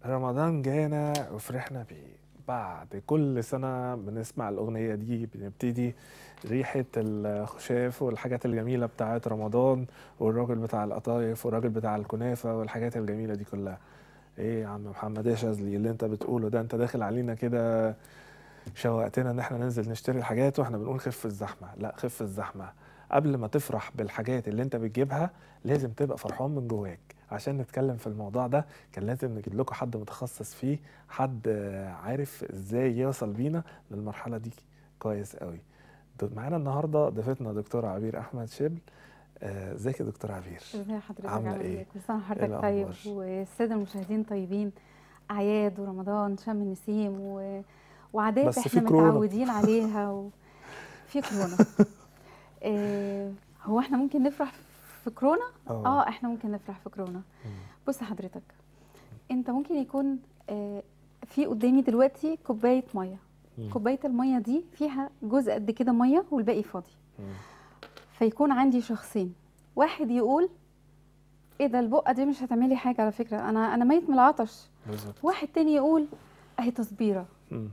رمضان جانا وفرحنا بيه بعد كل سنة بنسمع الأغنية دي بنبتدي ريحة الخشاف والحاجات الجميلة بتاعت رمضان والراجل بتاع القطايف والراجل بتاع الكنافة والحاجات الجميلة دي كلها ايه يا عم محمد ايه يا شاذلي اللي انت بتقوله ده انت داخل علينا كده شوقتنا ان احنا ننزل نشتري الحاجات واحنا بنقول خف الزحمة لا خف الزحمة قبل ما تفرح بالحاجات اللي انت بتجيبها لازم تبقى فرحان من جواك عشان نتكلم في الموضوع ده كان لازم نجيب لكم حد متخصص فيه حد آه، عارف ازاي يوصل بينا للمرحله دي كويس قوي د- معانا النهارده ضيفتنا دكتوره عبير احمد شبل آه، ازيك يا دكتوره عبير ازي حضرتك عاملة عامل إيه؟ ايه؟ كل سنه إيه وحضرتك طيب الأخبار؟ والساده المشاهدين طيبين اعياد ورمضان شم النسيم و... وعادات بس في احنا كورونا. متعودين عليها و... في كورونا إيه هو احنا ممكن نفرح في كورونا؟ اه اه احنا ممكن نفرح في كورونا مم. بص حضرتك انت ممكن يكون آه في قدامي دلوقتي كوبايه ميه مم. كوبايه الميه دي فيها جزء قد كده ميه والباقي فاضي مم. فيكون عندي شخصين واحد يقول ايه ده البقه دي مش هتعملي حاجه على فكره انا انا ميت من العطش بالظبط واحد تاني يقول اهي تصبيره مم.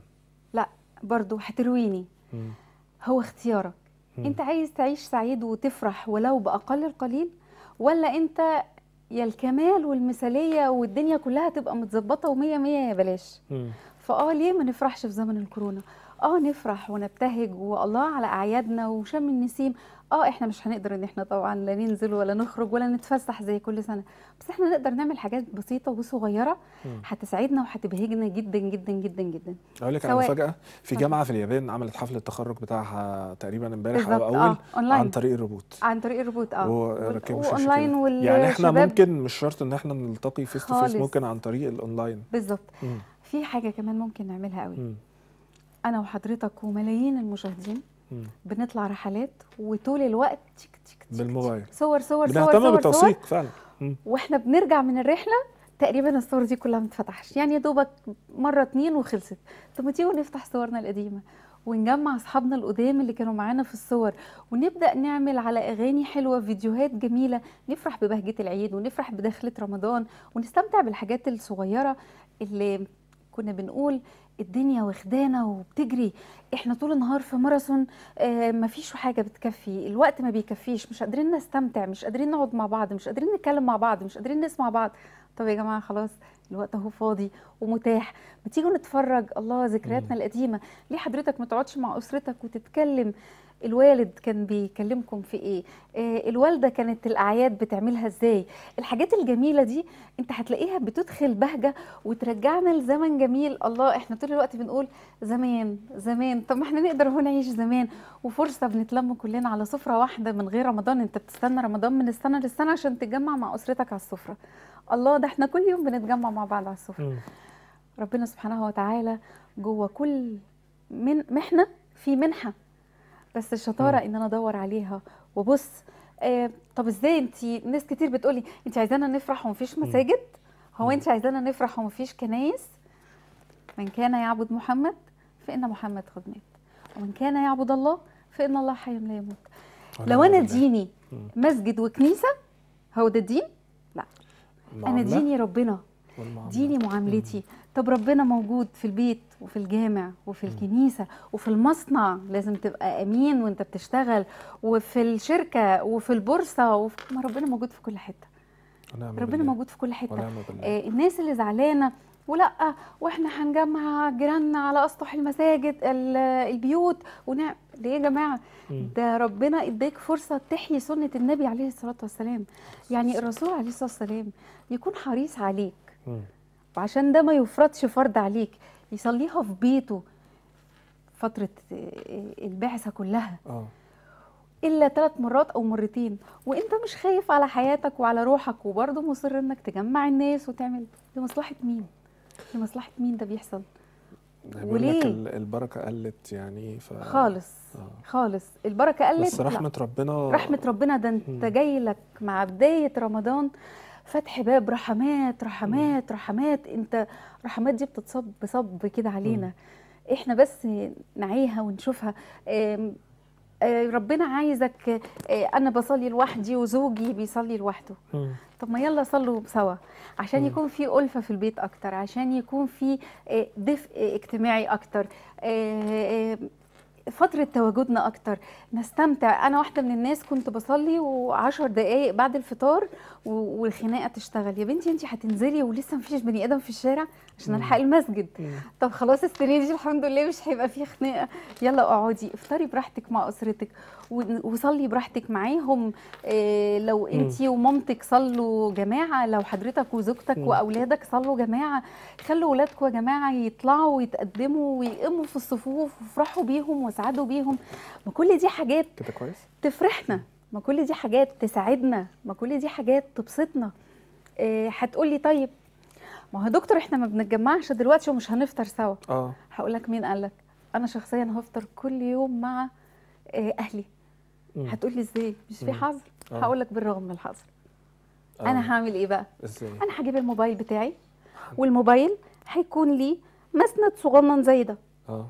برضو هترويني مم. هو اختيارك مم. انت عايز تعيش سعيد وتفرح ولو باقل القليل ولا انت يا الكمال والمثاليه والدنيا كلها تبقى متظبطه ومية مية يا بلاش مم. فاه ليه ما نفرحش في زمن الكورونا اه نفرح ونبتهج والله على اعيادنا وشم النسيم اه احنا مش هنقدر ان احنا طبعا لا ننزل ولا نخرج ولا نتفسح زي كل سنه بس احنا نقدر نعمل حاجات بسيطه وصغيره مم. هتسعدنا وهتبهجنا جدا جدا جدا جدا اقول لك على سواء- مفاجاه في اتفضل. جامعه في اليابان عملت حفله التخرج بتاعها تقريبا امبارح بالظبط او اول اه اونلاين عن طريق الروبوت عن طريق الروبوت اه وركبوا شاشة واونلاين كده. والشباب يعني احنا ممكن مش شرط ان احنا نلتقي فيس تو فيس خالص. ممكن عن طريق الاونلاين بالظبط مم. في حاجه كمان ممكن نعملها قوي مم. انا وحضرتك وملايين المشاهدين مم. بنطلع رحلات وطول الوقت تيك تيك تيك بالموبايل صور صور صور بنهتم صور صور بالتوثيق فعلا مم. واحنا بنرجع من الرحله تقريبا الصور دي كلها ما اتفتحش يعني يا دوبك مره اتنين وخلصت طب ما تيجوا نفتح صورنا القديمه ونجمع اصحابنا القدام اللي كانوا معانا في الصور ونبدا نعمل على اغاني حلوه فيديوهات جميله نفرح ببهجه العيد ونفرح بدخله رمضان ونستمتع بالحاجات الصغيره اللي كنا بنقول الدنيا واخدانا وبتجري احنا طول النهار في ماراثون آه مفيش حاجه بتكفي الوقت ما بيكفيش مش قادرين نستمتع مش قادرين نقعد مع بعض مش قادرين نتكلم مع بعض مش قادرين نسمع بعض طب يا جماعه خلاص الوقت اهو فاضي ومتاح ما تيجوا نتفرج الله ذكرياتنا القديمه ليه حضرتك ما تقعدش مع اسرتك وتتكلم الوالد كان بيكلمكم في ايه آه الوالده كانت الاعياد بتعملها ازاي الحاجات الجميله دي انت هتلاقيها بتدخل بهجه وترجعنا لزمن جميل الله احنا طول الوقت بنقول زمان زمان طب ما احنا نقدر هو نعيش زمان وفرصه بنتلم كلنا على سفره واحده من غير رمضان انت بتستنى رمضان من السنه للسنه عشان تتجمع مع اسرتك على السفره الله ده احنا كل يوم بنتجمع مع بعض على السفره مم. ربنا سبحانه وتعالى جوه كل من محنه في منحه بس الشطاره مم. ان انا ادور عليها وبص آه طب ازاي انت ناس كتير بتقولي انت عايزانا نفرح ومفيش مم. مساجد هو مم. انت عايزانا نفرح ومفيش كنايس من كان يعبد محمد فان محمد قد مات ومن كان يعبد الله فان الله حي لا يموت لو ونعم انا بالله. ديني مم. مسجد وكنيسه هو ده الدين انا المعاملة ديني ربنا والمعاملة. ديني معاملتي طب ربنا موجود في البيت وفي الجامع وفي الكنيسة وفي المصنع لازم تبقى أمين وانت بتشتغل وفي الشركة وفي البورصة وفي ما ربنا موجود في كل حتة ونعم ربنا بالله. موجود في كل حتة ونعم بالله آه الناس اللي زعلانة ولا واحنا هنجمع جيراننا على اسطح المساجد ال- البيوت ونعم ليه يا جماعه مم. ده ربنا اداك فرصه تحيي سنه النبي عليه الصلاه والسلام يعني الرسول عليه الصلاه والسلام يكون حريص عليك مم. وعشان ده ما يفرضش فرض عليك يصليها في بيته فترة البعثة كلها اه إلا ثلاث مرات أو مرتين وأنت مش خايف على حياتك وعلى روحك وبرضه مصر إنك تجمع الناس وتعمل لمصلحة مين؟ لمصلحة مين ده بيحصل؟ بيقول لك وليه؟ ال- البركه قلت يعني ف خالص آه. خالص البركة قلت بس لا. رحمه ربنا رحمة ربنا ده انت مم. جاي لك مع بداية رمضان فتح باب رحمات رحمات رحمات انت رحمات دي بتتصب صب كده علينا احنا بس نعيها ونشوفها ام، آه، ربنا عايزك آه، انا بصلي لوحدي وزوجي بيصلي لوحده مم. طب ما يلا صلوا سوا عشان مم. يكون في ألفة في البيت أكتر عشان يكون في آه، دفء اجتماعي أكتر آه، آه، فترة تواجدنا أكتر نستمتع أنا واحدة من الناس كنت بصلي وعشر دقايق بعد الفطار و- والخناقة تشتغل يا بنتي أنت هتنزلي ولسه مفيش بني آدم في الشارع عشان مم. ألحق المسجد مم. طب خلاص السنه دي الحمد لله مش هيبقى فيه خناقه يلا اقعدي افطري براحتك مع اسرتك و- وصلي براحتك معاهم إيه لو مم. انتي ومامتك صلوا جماعه لو حضرتك وزوجتك مم. واولادك صلوا جماعه خلوا ولادكم يا جماعه يطلعوا ويتقدموا ويقموا في الصفوف وافرحوا بيهم واسعدوا بيهم ما كل دي حاجات كده كويس تفرحنا ما كل دي حاجات تساعدنا ما كل دي حاجات تبسطنا إيه هتقولي طيب ما هو يا دكتور احنا ما بنتجمعش دلوقتي ومش هنفطر سوا اه هقول لك مين قال لك انا شخصيا هفطر كل يوم مع آه، اهلي مم. هتقولي ازاي مش في مم. حظر آه. هقول لك بالرغم من الحظر آه. انا هعمل ايه بقى ازاي انا هجيب الموبايل بتاعي والموبايل هيكون لي مسند صغنن زي ده اه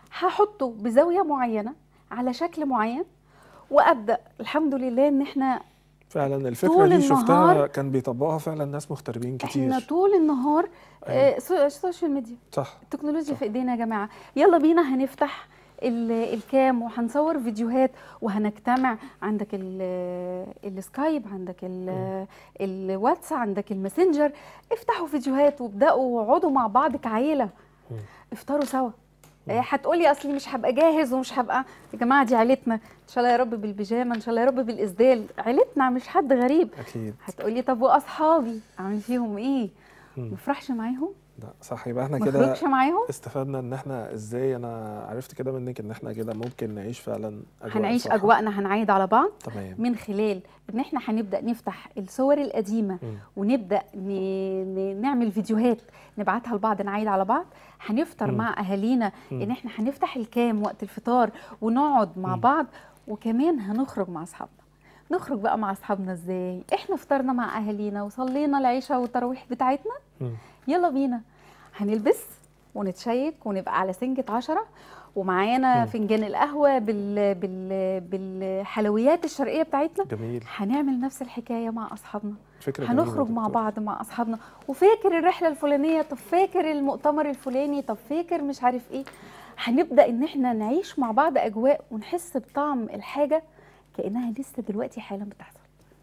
هحطه بزاويه معينه على شكل معين وابدا الحمد لله ان احنا فعلا الفكره طول دي شفتها النهار- كان بيطبقها فعلا ناس مغتربين كتير احنا طول النهار أيوة. آه، سو- السوشيال ميديا صح التكنولوجيا في ايدينا يا جماعه يلا بينا هنفتح ال- الكام وهنصور فيديوهات وهنجتمع عندك ال- السكايب عندك ال- الواتس عندك الماسنجر افتحوا فيديوهات وابداوا واقعدوا مع بعض كعيله مم. افطروا سوا مم. إيه، هتقولي اصلي مش هبقى جاهز ومش هبقى يا جماعه دي عيلتنا ان شاء الله يا رب بالبيجامه ان شاء الله يا رب بالاسدال عيلتنا مش حد غريب اكيد هتقولي طب واصحابي اعمل فيهم ايه مم. مفرحش معاهم لا صح يبقى احنا ما كده اخرجش معاهم استفدنا ان احنا ازاي انا عرفت كده منك ان احنا كده ممكن نعيش فعلا اجواء هنعيش الفرحة. اجواءنا هنعيد على بعض تمام من خلال ان احنا هنبدا نفتح الصور القديمه مم. ونبدا ن... ن... نعمل فيديوهات نبعتها لبعض نعيد على بعض هنفطر مم. مع اهالينا مم. ان احنا هنفتح الكام وقت الفطار ونقعد مع مم. بعض وكمان هنخرج مع اصحابنا نخرج بقى مع اصحابنا ازاي احنا فطرنا مع اهالينا وصلينا العشاء والتراويح بتاعتنا مم. يلا بينا هنلبس ونتشيك ونبقى على سنجة عشرة ومعانا مم. فنجان القهوة بال... بال... بالحلويات الشرقية بتاعتنا جميل هنعمل نفس الحكاية مع أصحابنا فكره جميلة يا هنخرج مع دكتور. بعض مع أصحابنا وفاكر الرحلة الفلانية طب فاكر المؤتمر الفلاني طب فاكر مش عارف إيه هنبدأ إن إحنا نعيش مع بعض أجواء ونحس بطعم الحاجة كأنها لسه دلوقتي حالا بتحصل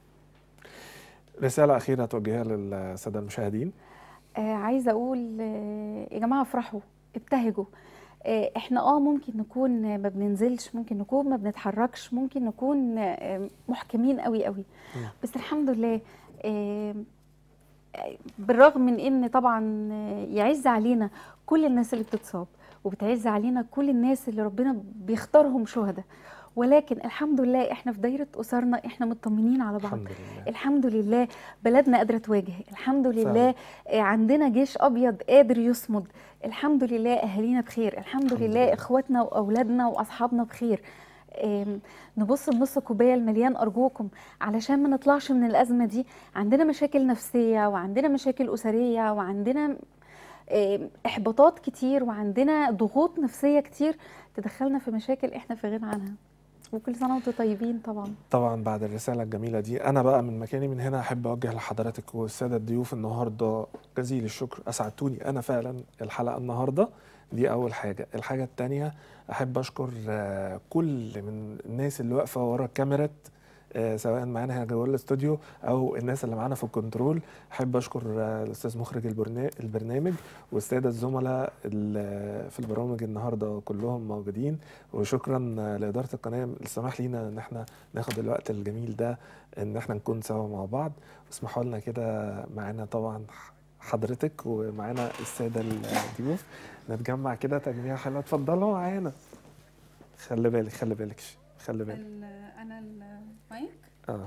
رساله اخيره توجهها للساده المشاهدين آه عايزه اقول آه يا جماعه افرحوا ابتهجوا آه احنا اه ممكن نكون ما بننزلش ممكن نكون ما بنتحركش ممكن نكون آه محكمين قوي قوي مم. بس الحمد لله آه آه، بالرغم من ان طبعا آه، يعز علينا كل الناس اللي بتتصاب وبتعز علينا كل الناس اللي ربنا بيختارهم شهداء ولكن الحمد لله احنا في دايره اسرنا احنا مطمنين على بعض الحمد لله الحمد لله بلدنا قادره تواجه الحمد لله فعلا. آه، عندنا جيش ابيض قادر يصمد الحمد لله اهالينا بخير الحمد الحمد لله لله. اخواتنا واولادنا واصحابنا بخير آم، نبص لنص كوبايه المليان ارجوكم علشان ما نطلعش من الازمه دي عندنا مشاكل نفسيه وعندنا مشاكل اسريه وعندنا آم، احباطات كتير وعندنا ضغوط نفسيه كتير تدخلنا في مشاكل احنا في غنى عنها وكل سنه وانتم طيبين طبعا طبعا بعد الرسالة الجميلة دي أنا بقى من مكاني من هنا أحب أوجه لحضرتك والسادة الضيوف النهاردة جزيل الشكر أسعدتوني أنا فعلا الحلقة النهاردة دي أول حاجة الحاجة التانية أحب أشكر آه، كل من الناس اللي واقفة ورا الكاميرا آه، سواء معانا هنا جوه الاستوديو او الناس اللي معانا في الكنترول احب اشكر آه، الاستاذ مخرج البرنا- البرنامج والساده الزملاء اللي في البرامج النهارده كلهم موجودين وشكرا آه، لاداره القناه السماح لينا ان احنا ناخد الوقت الجميل ده ان احنا نكون سوا مع بعض اسمحوا لنا كده معانا طبعا حضرتك ومعانا الساده الضيوف نتجمع كده تجميع حلوه اتفضلوا معانا خلي بالك خلي بالك خلي بالك انا المايك اه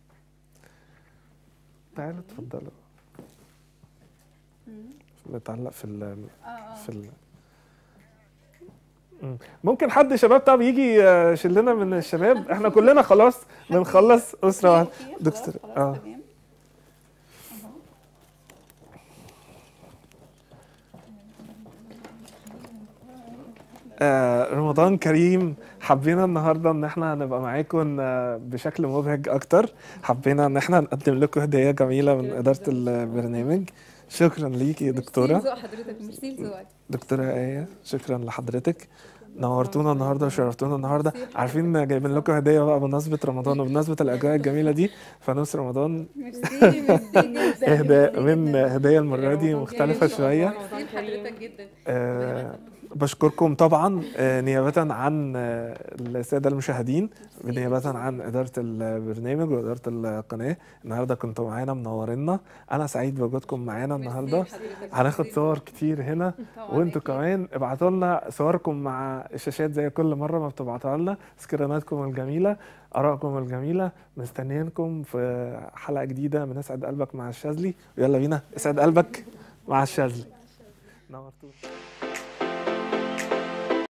تعالوا اتفضلوا متعلق في ال في ال مم. ممكن حد شباب طب يجي يشيل لنا من الشباب احنا كلنا خلاص بنخلص اسره واحده دكتور اه آه رمضان كريم حبينا النهارده ان احنا هنبقى معاكم آه، بشكل مبهج اكتر حبينا ان احنا نقدم لكم هديه جميله من اداره البرنامج شكرا ليكي يا دكتوره ميرسي لذوق حضرتك ميرسي لذوقك دكتورة آية شكرا لحضرتك نورتونا النهارده وشرفتونا النهارده عارفين جايبين لكم هديه بقى بمناسبه رمضان وبمناسبه الاجواء الجميله دي فانوس رمضان ميرسي ميرسي جدا اهداء من هديه المره دي مختلفه شويه ميرسي لحضرتك جدا آه، بشكركم طبعا آه، نيابة عن آه، السادة المشاهدين نيابة عن إدارة البرنامج وإدارة القناة النهاردة كنتوا معانا منورينا أنا سعيد بوجودكم معانا النهاردة هناخد صور كتير هنا وانتوا كمان ابعتوا لنا صوركم مع الشاشات زي كل مرة ما بتبعتوها لنا سكريناتكم الجميلة آرائكم الجميلة مستنيينكم في حلقة جديدة من اسعد قلبك مع الشاذلي ويلا بينا اسعد قلبك مع الشاذلي نورتونا